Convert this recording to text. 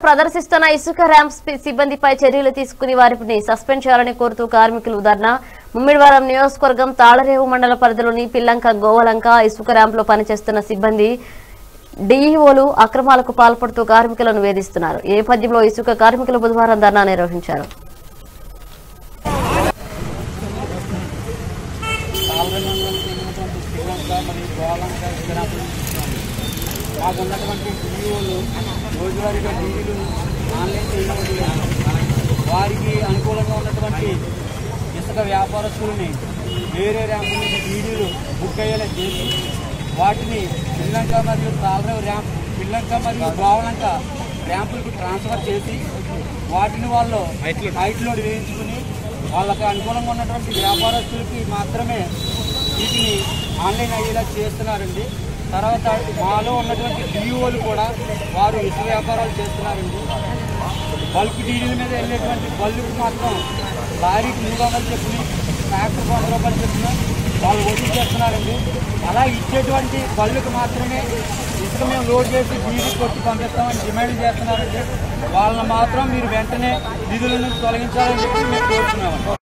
ప్రదర్శిస్తున్న ఇసుక ర్యాంప్ స్పి- సిబ్బందిపై చర్యలు తీసుకుని వారిని సస్పెండ్ చేయాలని కోరుతూ కార్మికులు ధర్నా ముమ్మిడివారం నియోజకవర్గం తాళరేవు మండల పరిధిలోని పిల్లంక గోవలంక ఇసుక ర్యాంప్ లో పనిచేస్తున్న సిబ్బంది డీఈఓలు అక్రమాలకు పాల్పడుతూ కార్మికులను వేధిస్తున్నారు ఈ నేపథ్యంలో ఇసుక కార్మికులు బుధవారం ధర్నా నిర్వహించారు ఉన్నటువంటి శ్రీలంక మరియు గోలంక ఇతరాలు మాకు ఉన్నటువంటి డిఈఓలు రోజువారీగా డీడీలు ఆన్లైన్ చేయడం వారికి అనుకూలంగా ఉన్నటువంటి ఇసుక వ్యాపారస్తుల్ని వేరే ర్యాంపు నుంచి డీడీలు బుక్ అయ్యేలా చేసి వాటిని శ్రీలంక మరియు తాళరేవు ర్యాంప్ శ్రీలంక మరియు గోవలంక ర్యాంపులకు ట్రాన్స్ఫర్ చేసి వాటిని వాళ్ళు హైట్ లోడ్ వేయించుకుని వాళ్ళకి అనుకూలంగా ఉన్నటువంటి వ్యాపారస్తులకి మాత్రమే వీటిని ఆన్లైన్ అయ్యేలా చేస్తున్నారండి తర్వాత మాలో ఉన్నటువంటి డిఓలు కూడా వారు ఇసుక వ్యాపారాలు చేస్తున్నారండి బల్క్ డీడీల మీద వెళ్ళేటువంటి బల్లుకు మాత్రం లారీకి మూడు వందలు చెప్పిన ట్రాక్టర్ వంద రూపాయలు చెప్పిన వాళ్ళు వసూలు చేస్తున్నారండి అలా ఇచ్చేటువంటి బల్లుకు మాత్రమే ఇసుక మేము లోడ్ చేసి డీడీ కొట్టి పంపిస్తామని డిమాండ్ చేస్తున్నారండి వాళ్ళని మాత్రం మీరు వెంటనే నిధుల నుంచి తొలగించాలని చెప్పి మేము కోరుతున్నామండి